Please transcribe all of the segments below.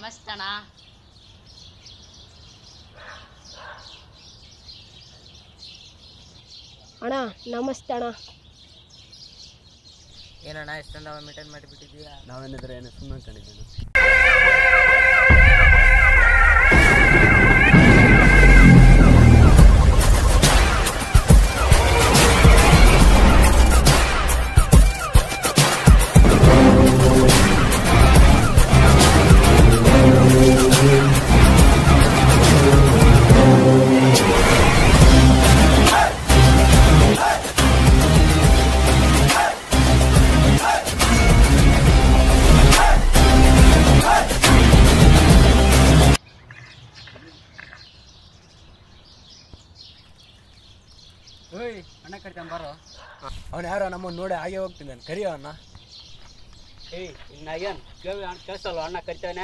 ನಮಸ್ತೆ ಅಣ್ಣ ಅಣ್ಣ ನಮಸ್ತೆ ಅಣ್ಣ ಏನಣ್ಣ ಎಷ್ಟೊಂದು ಮೇಂಟೈನ್ ಮಾಡಿಬಿಟ್ಟಿದೀಯಾ ನಾವೇನಿದ್ರೆ ಏನು ಸುಮ್ಮನೆ ಕಂಡಿದ್ದೇನೆ ಓಯ್ ಅಣ್ಣ ಕರ್ಕೊಂಡ್ ಬರೋ ಅವನು ಯಾರೋ ನಮ್ಮನ್ನು ನೋಡಿ ಹಾಗೆ ಹೋಗ್ತಿದ್ದಾನೆ ಕರಿಯೋ ಅಣ್ಣ ಏಯ್ ಇನ್ನಾಗೇನ್ ಕೇಳಿ ಅಣ್ಣ ಕೇಳಿಸಲ್ವ ಅಣ್ಣ ಕರಿತಾನೆ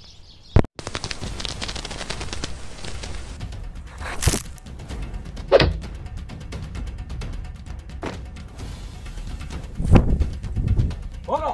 ಹೋಗೋ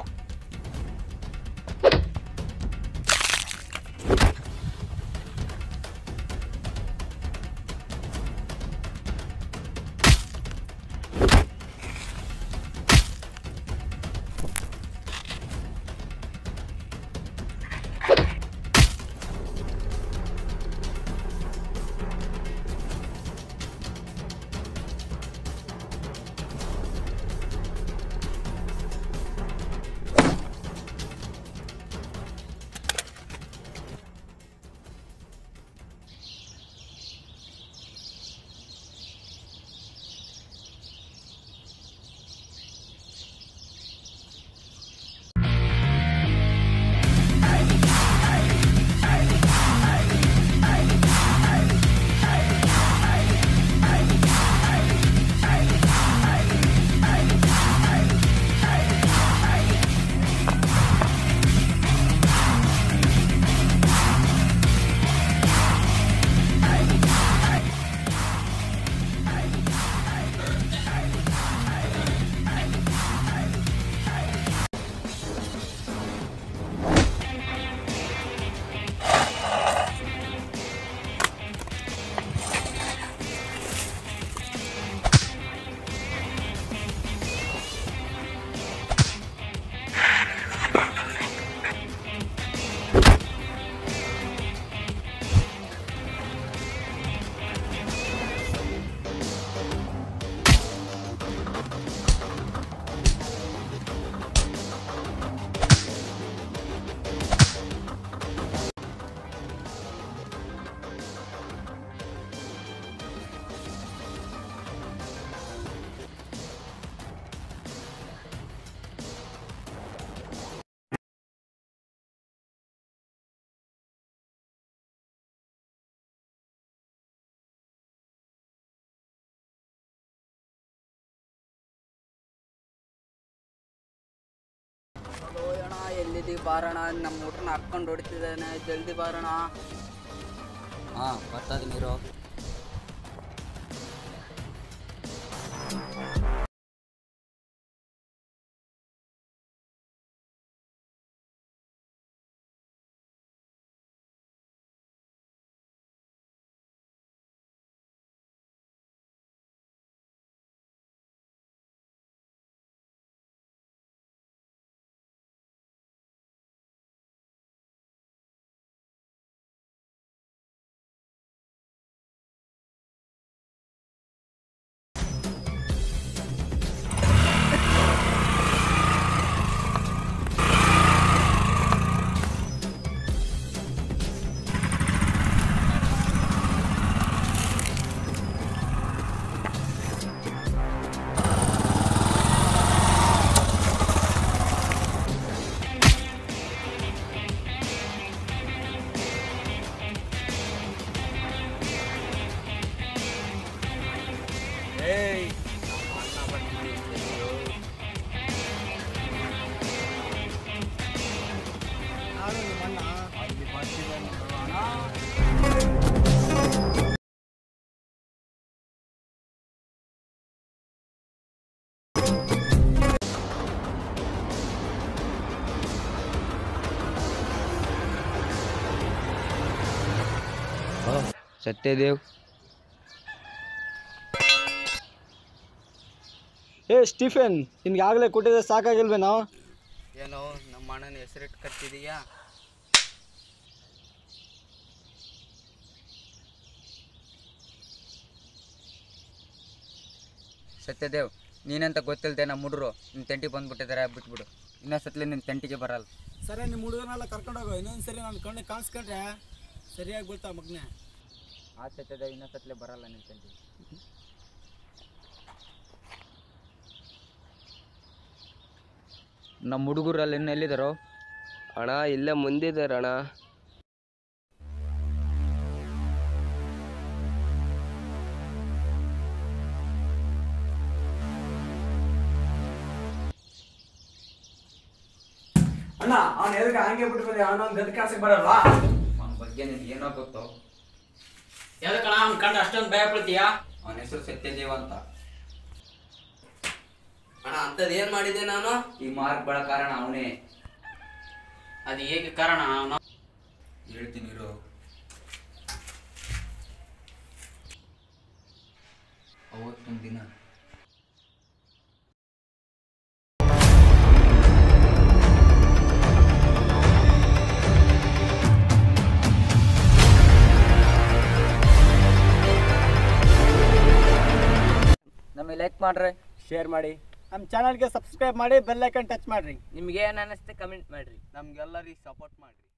ಅಣ್ಣ ಎಲ್ಲಿದ್ದೀವಿ ಬಾರಣ ನಮ್ಮ ಊಟನ ಹಾಕ್ಕೊಂಡು ಹೊಡಿತಿದ್ದಾನೆ ಜಲ್ದಿ ಬಾರಣ ಹಾಂ ಬರ್ತದ ನೀರು ಸತ್ಯದೇವ್ ಏ ಸ್ಟೀಫೆನ್ ನಿನ್ಗಾಗಲೇ ಕೊಟ್ಟಿದ್ರೆ ಸಾಕಾಗಿಲ್ವೇನೋ ಏನೋ ನಮ್ಮ ಅಣ್ಣನ ಹೆಸರಿಟ್ಟು ಕತ್ತಿದೀಯಾ ಸತ್ಯದೇವ್ ನೀನಂತ ಗೊತ್ತಿಲ್ಲದೆ ನಮ್ಮ ಹುಡುಗರು ನಿನ್ನ ತಂಟಿ ಬಂದ್ಬಿಟ್ಟಿದ್ದಾರೆ ಬಿಟ್ಬಿಡು ಇನ್ನೊಂದ್ಸತ್ಲಿ ನಿನ್ನ ತಂಟಿಗೆ ಬರಲ್ಲ ಸರಿ ನಿಮ್ಮ ಹುಡುಗನೆಲ್ಲ ಕರ್ಕೊಂಡೋಗು ಇನ್ನೊಂದು ಸರಿ ನನ್ನ ಕಣ್ಣು ಕಾಣಿಸ್ಕೊಂಡ್ರೆ ಸರಿಯಾಗಿ ಬೀಳ್ತಾ ಮಗನೇ ಆ ಸತ್ಯದೇವ್ ಇನ್ನೊಂದ್ಸತ್ಲಿ ಬರಲ್ಲ ನಿನ್ನ ತಂಟಿ ನಮ್ಮ ಹುಡುಗರಲ್ಲಿ ಇನ್ನು ಎಲ್ಲಿದ್ದಾರೋ ಅಣ್ಣ ಇಲ್ಲೇ ಮುಂದಿದ್ದಾರೆ ಅಣ್ಣ ಅಣ್ಣ ಅವ್ನು ಎದಕ್ಕೆ ಹಂಗೆ ಬಿಟ್ಟು ಬಂದೆ ಅವನ ಒಂದು ಗದಕ್ಕೆ ಕಾಸಕ್ಕೆ ಬರಲ್ಲ ಅವನ ಬಗ್ಗೆ ನಿನ್ಗೆ ಏನೋ ಗೊತ್ತೋ ಯಾವ್ದಕ್ಕಣ ಅವ್ನ ಕಂಡು ಅಷ್ಟೊಂದು ಭಯ ಪಡ್ತೀಯಾ ಅವನ ಹೆಸರು ಸತ್ಯದೇವ್ ಅಂತ ಅಣ್ಣ ಅಂಥದ್ದು ಏನು ಮಾಡಿದೆ ನಾನು ಈ ಮಾರ್ಕ್ ಬಳ ಕಾರಣ ಅವನೇ ಅದು ಹೇಗೆ ಕಾರಣ ಅವನು ಹೇಳ್ತೀನಿ ಇರು ಅವತ್ತೊಂದು ದಿನ ನಮಗೆ ಲೈಕ್ ಮಾಡ್ರಿ ಶೇರ್ ಮಾಡಿ ನಮ್ಮ ಚಾನಲ್ಗೆ ಸಬ್ಸ್ಕ್ರೈಬ್ ಮಾಡಿ ಬೆಲ್ ಐಕನ್ ಟಚ್ ಮಾಡಿರಿ ನಿಮ್ಗೆ ಏನು ಅನ್ನಿಸ್ತೆ ಕಮೆಂಟ್ ಮಾಡಿರಿ ನಮ್ಗೆಲ್ಲರಿಗೆ ಸಪೋರ್ಟ್ ಮಾಡ್ರಿ